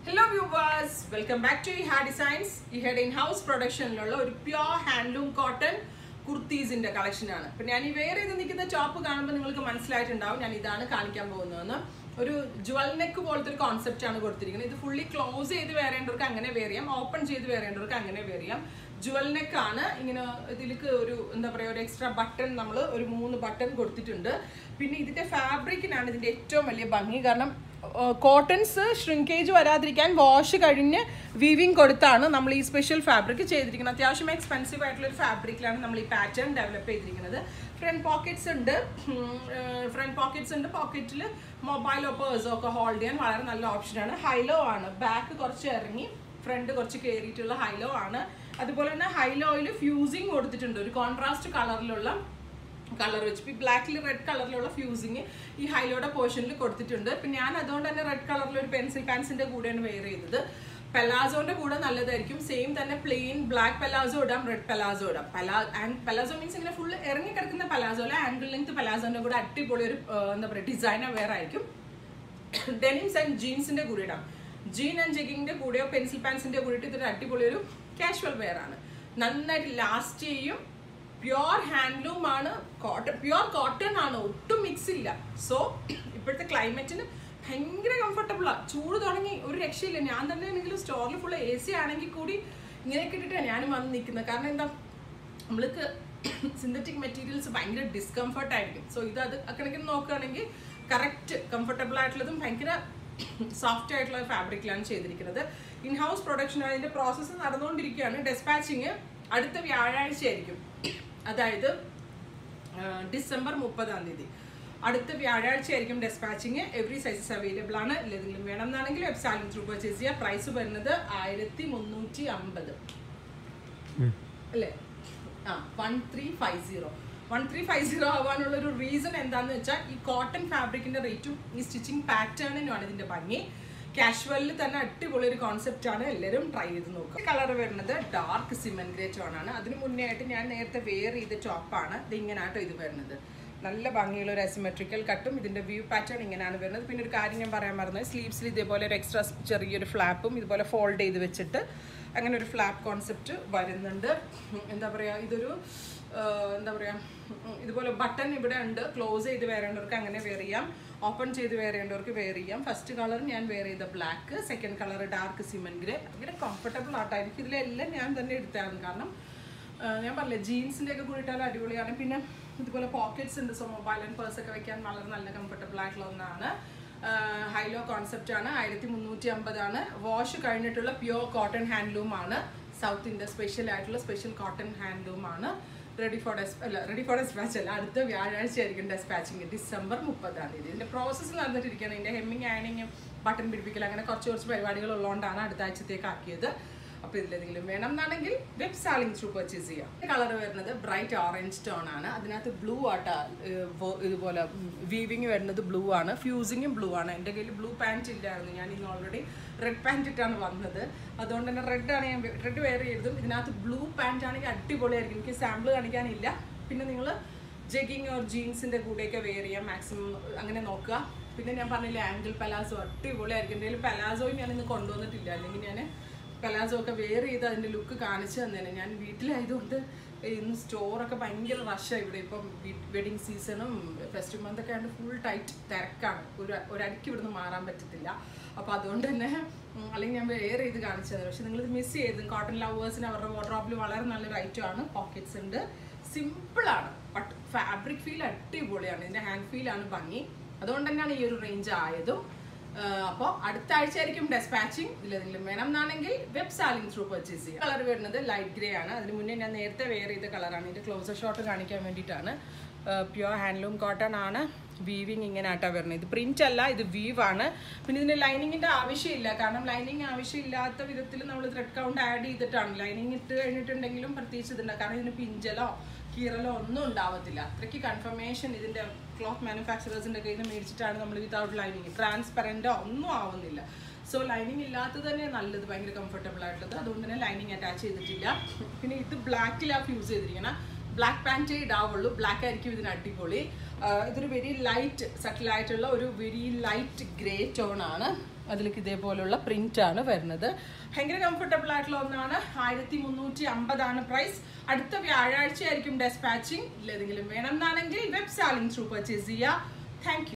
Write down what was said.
hello viewers welcome back to Ha Designs ഈ head in house പ്രൊഡക്ഷനിലുള്ള ഒരു pure handloom cotton കുർത്തീസിന്റെ collection ആണ് ഇപ്പൊ ഞാൻ ഈ വേറെ ഇത് നിൽക്കുന്ന ടോപ്പ് കാണുമ്പോൾ നിങ്ങൾക്ക് മനസ്സിലായിട്ടുണ്ടാവും ഞാൻ ഇതാണ് കാണിക്കാൻ പോകുന്നതെന്ന് ഒരു ജ്വൽ നെക്ക് പോലത്തെ ഒരു കോൺസെപ്റ്റ് ആണ് കൊടുത്തിരിക്കുന്നത് ഇത് ഫുള്ളി ക്ലോസ് ചെയ്ത് വേറേണ്ടവർക്ക് അങ്ങനെ വേറെ ചെയ്യാം ഓപ്പൺ ചെയ്ത് വേറേണ്ടവർക്ക് അങ്ങനെ വേറെ ചെയ്യാം ജ്വൽ നെക്ക് ആണ് ഇങ്ങനെ ഇതിലേക്ക് ഒരു എന്താ പറയുക ഒരു എക്സ്ട്രാ ബട്ടൺ നമ്മൾ ഒരു മൂന്ന് ബട്ടൺ കൊടുത്തിട്ടുണ്ട് പിന്നെ ഇതിന്റെ ഫാബ്രിക്കിനാണ് ഇതിന്റെ ഏറ്റവും വലിയ ഭംഗി കാരണം കോട്ടൺസ് ഷ്രിങ്കേജ് വരാതിരിക്കാൻ വാഷ് കഴിഞ്ഞ് വീവിങ് കൊടുത്താണ് നമ്മൾ ഈ സ്പെഷ്യൽ ഫാബ്രിക് ചെയ്തിരിക്കുന്നത് അത്യാവശ്യം എക്സ്പെൻസീവ് ആയിട്ടുള്ള ഒരു ഫാബ്രിക്കിലാണ് നമ്മൾ ഈ പാറ്റേൺ ഡെവലപ്പ് ചെയ്തിരിക്കുന്നത് ഫ്രണ്ട് പോക്കറ്റ്സ് ഉണ്ട് ഫ്രണ്ട് പോക്കറ്റ്സ് ഉണ്ട് പോക്കറ്റിൽ മൊബൈലോ പേഴ്സോ ഒക്കെ ഹോൾഡ് ചെയ്യാൻ വളരെ നല്ല ഓപ്ഷനാണ് ഹൈലോ ആണ് ബാക്ക് കുറച്ച് ഇറങ്ങി ഫ്രണ്ട് കുറച്ച് കയറിയിട്ടുള്ള ഹൈലോ ആണ് അതുപോലെ തന്നെ ഹൈലോയിൽ ഫ്യൂസിങ് കൊടുത്തിട്ടുണ്ട് ഒരു കോൺട്രാസ്റ്റ് കളറിലുള്ള കളർ വെച്ച് ഇപ്പം ബ്ലാക്കിൽ റെഡ് കളറിലുള്ള ഫ്യൂസിങ് ഈ ഹൈലോയുടെ പോർഷനിൽ കൊടുത്തിട്ടുണ്ട് ഇപ്പം ഞാൻ അതുകൊണ്ട് തന്നെ റെഡ് കളറിൽ ഒരു പെൻസിൽ പാൻസിന്റെ കൂടെയാണ് വെയർ ചെയ്തത് പെലാസോന്റെ കൂടെ നല്ലതായിരിക്കും സെയിം തന്നെ പ്ലെയിൻ ബ്ലാക്ക് പെലാസോ ഇടാം റെഡ് പെലാസോ ഇടാം പെലാ പെലാസോ മീൻസ് ഇങ്ങനെ ഫുൾ ഇറങ്ങി കിടക്കുന്ന പെലാസോ അല്ല ആംഗിൾ ലെങ്ത് പെലാസോന്റെ കൂടെ അടിപൊളി ഒരു എന്താ പറയുക ഡിസൈനർ വെയർ ആയിരിക്കും ഡെനിംസ് ആൻഡ് ജീൻസിന്റെ കൂടെ ഇടാം ജീൻ ആൻഡ് ജെഗിങ്ങിന്റെ കൂടെയോ പെൻസിൽ പാൻസിന്റെ കൂടെ ഇട്ട് ഇതൊരു അടിപൊളി ഒരു കാഷ്വൽ വെയർ ആണ് നന്നായിട്ട് ലാസ്റ്റ് ചെയ്യും പ്യുവർ ഹാൻഡ്ലൂം ആണ് കോട്ടൺ പ്യുവർ കോട്ടൺ ആണ് ഒട്ടും മിക്സ് ഇല്ല സോ ഇപ്പോഴത്തെ ക്ലൈമറ്റിന് ഭയങ്കര കംഫർട്ടബിളാണ് ചൂട് തുടങ്ങി ഒരു രക്ഷയില്ല ഞാൻ തന്നെ ആണെങ്കിലും സ്റ്റോറിൽ ഫുൾ എ സി ആണെങ്കിൽ കൂടി ഇങ്ങനെയൊക്കെ ഇട്ടിട്ടാണ് ഞാനും വന്ന് നിൽക്കുന്നത് കാരണം എന്താ നമ്മൾക്ക് സിന്തറ്റിക് മെറ്റീരിയൽസ് ഭയങ്കര ഡിസ്കംഫർട്ട് ആയിരിക്കും സോ ഇത് അത് കണക്കിന് നോക്കുകയാണെങ്കിൽ കറക്റ്റ് കംഫർട്ടബിൾ ആയിട്ടുള്ളതും ഭയങ്കര സോഫ്റ്റ് ആയിട്ടുള്ള ഫാബ്രിക്കിലാണ് ചെയ്തിരിക്കുന്നത് ഇൻ ഹൗസ് പ്രൊഡക്ഷൻ അതിന്റെ പ്രോസസ്സ് നടന്നുകൊണ്ടിരിക്കുകയാണ് ഡെസ്പാച്ചിങ് അടുത്ത വ്യാഴാഴ്ച ആയിരിക്കും അതായത് ഡിസംബർ മുപ്പതാം തീയതി അടുത്ത വ്യാഴാഴ്ച ആയിരിക്കും ഡെസ്പാച്ചിങ് എവറി സൈസസ് അവൈലബിൾ ആണ് ഏതെങ്കിലും വേണമെന്നാണെങ്കിൽ വെബ്സൈറ്റിൽ ത്രൂ പർച്ചേസ് ചെയ്യുക പ്രൈസ് വരുന്നത് ആയിരത്തി മുന്നൂറ്റി അമ്പത് അല്ലേ ആ one three five zero one three five zero ആവാനുള്ള ഒരു റീസൺ എന്താണെന്ന് വെച്ചാൽ ഈ കോട്ടൺ ഫാബ്രിക്കിന്റെ റേറ്റും ഈ സ്റ്റിച്ചിങ് പാറ്റേണിനുമാണ് ഇതിന്റെ ഭംഗി കാഷ്വലിൽ തന്നെ അടിപൊളി ഒരു കോൺസെപ്റ്റ് ആണ് എല്ലാവരും ട്രൈ ചെയ്ത് നോക്കുക കളർ വരുന്നത് ഡാർക്ക് സിമൻ ഗ്രേ ടോൺ ആണ് അതിന് മുന്നേ ആയിട്ട് ഞാൻ നേരത്തെ വെയർ ചെയ്ത ടോപ്പാണ് ഇത് ഇങ്ങനാട്ടോ ഇത് വരുന്നത് നല്ല ഭംഗിയുള്ള ഒരു അസിമെട്രിക്കൽ കട്ടും ഇതിന്റെ വ്യൂ പാറ്റേൺ ഇങ്ങനെയാണ് വരുന്നത് പിന്നെ ഒരു കാര്യം ഞാൻ പറയാൻ മറന്നത് സ്ലീവ്സിൽ ഇതേപോലെ ഒരു എക്സ്ട്രാ ചെറിയൊരു ഫ്ലാപ്പും ഇതുപോലെ ഫോൾഡ് ചെയ്ത് വെച്ചിട്ട് അങ്ങനെ ഒരു ഫ്ലാപ്പ് കോൺസെപ്റ്റ് വരുന്നുണ്ട് എന്താ പറയുക ഇതൊരു എന്താ പറയുക ഇതുപോലെ ബട്ടൺ ഇവിടെ ഉണ്ട് ക്ലോസ് ചെയ്ത് വേറേണ്ടവർക്ക് അങ്ങനെ വെയർ ചെയ്യാം ഓപ്പൺ ചെയ്ത് വെയർ ചെയ്യേണ്ടവർക്ക് വെയർ ചെയ്യാം ഫസ്റ്റ് കളർ ഞാൻ വെയർ ചെയ്ത black second colour dark cement grey ഭയങ്കര കംഫർട്ടബിൾ ആയിട്ടായിരിക്കും ഇതിലെല്ലാം ഞാൻ തന്നെ എടുത്തായിരുന്നു കാരണം ഞാൻ പറഞ്ഞില്ലേ ജീൻസിൻ്റെ ഒക്കെ കൂടി ഇട്ടാലും അടിപൊളിയാണ് പിന്നെ ഇതുപോലെ പോക്കറ്റ്സ് ഉണ്ട് സോ മൊബൈൽ ആൻഡ് പേഴ്സ് ഒക്കെ വെക്കാൻ വളരെ നല്ല കംഫർട്ടബിൾ ആയിട്ടുള്ള ഒന്നാണ് ഹൈലോ കോൺസെപ്റ്റ് ആണ് ആയിരത്തി മുന്നൂറ്റി അമ്പതാണ് വാഷ് കഴിഞ്ഞിട്ടുള്ള പ്യുവർ കോട്ടൺ ഹാൻഡ്ലൂം ആണ് സൗത്ത് ഇന്ത്യ സ്പെഷ്യൽ ആയിട്ടുള്ള സ്പെഷ്യൽ കോട്ടൺ ഹാൻഡ്ലൂം ആണ് റെഡി ഫോർ ഡെസ് അല്ല റെഡി ഫോർ ഡെസ്പാച്ച് അല്ല അടുത്ത വ്യാഴാഴ്ച ആയിരിക്കും ഡെസ്പാച്ചിങ് ഡിസംബർ മുപ്പതാം തീയതി ഇതിന്റെ പ്രോസസ്സ് നടന്നിട്ടിരിക്കുകയാണ് ഇതിന്റെ ഹെമ്മിങ് ആനിങ് ബട്ടൺ പിടിപ്പിക്കൽ അങ്ങനെ കുറച്ച് കുറച്ച് പരിപാടികൾ ഉള്ളതുകൊണ്ടാണ് അടുത്ത ആഴ്ചത്തേക്ക് ആക്കിയത് അപ്പോൾ ഇതിലെന്തെങ്കിലും വേണം എന്നാണെങ്കിൽ വെബ് സാലിംഗ് ത്രൂ പർച്ചേസ് ചെയ്യാം കളർ വരുന്നത് ബ്രൈറ്റ് ഓറഞ്ച് ടോൺ ആണ് അതിനകത്ത് ബ്ലൂ ആട്ടാ ഇതുപോലെ വീവിങ് വരുന്നത് ബ്ലൂ ആണ് ഫ്യൂസിങ്ങും ബ്ലൂ ആണ് എൻ്റെ കയ്യിൽ ബ്ലൂ പാൻറ് ഇല്ലായിരുന്നു ഞാൻ ഇന്ന് ഓൾറെഡി റെഡ് പാൻറ് ഇട്ടാണ് വന്നത് അതുകൊണ്ട് തന്നെ റെഡ് ആണ് ഞാൻ റെഡ് വെയർ ചെയ്തതും ഇതിനകത്ത് ബ്ലൂ പാൻറ് ആണെങ്കിൽ അടിപൊളിയായിരിക്കും എനിക്ക് സാമ്പിൾ കാണിക്കാനില്ല പിന്നെ നിങ്ങൾ ജഗിങ് ഓർ ജീൻസിൻ്റെ കൂടെയൊക്കെ വെയർ ചെയ്യാം മാക്സിമം അങ്ങനെ നോക്കുക പിന്നെ ഞാൻ പറഞ്ഞില്ലേ ആംഗിൾ പലാസോ അടിപൊളിയായിരിക്കും എന്തെങ്കിലും പലാസോയും ഞാൻ ഇന്ന് കൊണ്ടുവന്നിട്ടില്ല അല്ലെങ്കിൽ ഞാൻ പലാസോ ഒക്കെ വെയർ ചെയ്ത് അതിൻ്റെ ലുക്ക് കാണിച്ചു തന്നേനെ ഞാൻ വീട്ടിലായതുകൊണ്ട് ഇന്ന് സ്റ്റോറൊക്കെ ഭയങ്കര റഷാണ് ഇവിടെ ഇപ്പം വെഡിങ് സീസണും ഫെസ്റ്റിവൽ മന്ത് ഒക്കെ ആയതുകൊണ്ട് ഫുൾ ടൈറ്റ് തിരക്കാണ് ഒരു ഒരടിക്ക് ഇവിടുന്ന് മാറാൻ പറ്റത്തില്ല അപ്പോൾ അതുകൊണ്ട് തന്നെ അല്ലെങ്കിൽ ഞാൻ വെയർ ചെയ്ത് കാണിച്ചു തരാം പക്ഷെ നിങ്ങളിത് മിസ് ചെയ്ത് കോട്ടൺ ലവേഴ്സിന് അവരുടെ വാർഡ്രോപ്പിൽ വളരെ നല്ലൊരു ഐറ്റമാണ് പോക്കറ്റ്സ് ഉണ്ട് സിമ്പിളാണ് ബട്ട് ഫാബ്രിക് ഫീൽ അടിപൊളിയാണ് ഇതിൻ്റെ ഹാൻഡ് ഫീലാണ് ഭംഗി അതുകൊണ്ട് തന്നെയാണ് ഈ ഒരു റേഞ്ച് ആയതും അപ്പോൾ അടുത്ത ആഴ്ച ആയിരിക്കും ഡെസ്പാച്ചിങ് ഇതിലെന്തെങ്കിലും വേണം എന്നാണെങ്കിൽ വെബ് സാലിംഗ് ത്രൂ പർച്ചേസ് ചെയ്യുക കളർ വരുന്നത് ലൈറ്റ് ഗ്രേ ആണ് അതിന് മുന്നേ ഞാൻ നേരത്തെ വെയർ ചെയ്ത കളറാണ് ഇതിൻ്റെ ക്ലോസർ ഷോട്ട് കാണിക്കാൻ വേണ്ടിയിട്ടാണ് പ്യുവർ ഹാൻഡ്ലൂം കോട്ടൺ ആണ് വീവിങ് ഇങ്ങനെ ആട്ടാ വരുന്നത് ഇത് പ്രിന്റ് അല്ല ഇത് വീവ് ആണ് പിന്നെ ഇതിന് ലൈനിങ്ങിന്റെ ആവശ്യമില്ല കാരണം ലൈനിങ് ആവശ്യമില്ലാത്ത വിധത്തിൽ നമ്മൾ ത്രെഡ് കൗണ്ട് ആഡ് ചെയ്തിട്ടാണ് ലൈനിങ് ഇട്ട് കഴിഞ്ഞിട്ടുണ്ടെങ്കിലും പ്രത്യേകിച്ച് ഇതുണ്ടാവും കാരണം ഇതിന് പിഞ്ചലോ കീറലോ ഒന്നും ഉണ്ടാവത്തില്ല അത്രയ്ക്ക് കൺഫർമേഷൻ ഇതിന്റെ ക്ലോത്ത് മാനുഫാക്ചറേഴ്സിന്റെ കയ്യിൽ നിന്ന് മേടിച്ചിട്ടാണ് നമ്മൾ വിതൗട്ട് ലൈനിങ് ട്രാൻസ്പെറൻറ്റോ ഒന്നും ആവുന്നില്ല സോ ലൈനിങ് ഇല്ലാത്തത് തന്നെ നല്ലത് ഭയങ്കര കംഫർട്ടബിൾ ആയിട്ടുള്ളത് അതുകൊണ്ട് തന്നെ ലൈനിങ് അറ്റാച്ച് ചെയ്തിട്ടില്ല പിന്നെ ഇത് ബ്ലാക്കിലാണ് യൂസ് ചെയ്തിരിക്കണം ബ്ലാക്ക് പാൻറ്റേ ഇടാവുള്ളൂ ബ്ലാക്ക് ആയിരിക്കും ഇതിന് അടിപൊളി ഇതൊരു വെരി ലൈറ്റ് സട്ടിലായിട്ടുള്ള ഒരു വെരി ലൈറ്റ് ഗ്രേ ടോൺ ആണ് അതിലേക്ക് ഇതേപോലുള്ള പ്രിന്റ് ആണ് വരുന്നത് ഭയങ്കര കംഫർട്ടബിൾ ആയിട്ടുള്ള ഒന്നാണ് ആയിരത്തി മുന്നൂറ്റി അമ്പതാണ് പ്രൈസ് അടുത്ത വ്യാഴാഴ്ച ആയിരിക്കും ഡെസ്പാച്ചിങ് ഇല്ലെങ്കിലും വേണം എന്നാണെങ്കിൽ വെബ് സാലിംഗ് ത്രൂ പർച്ചേസ് ചെയ്യുക താങ്ക്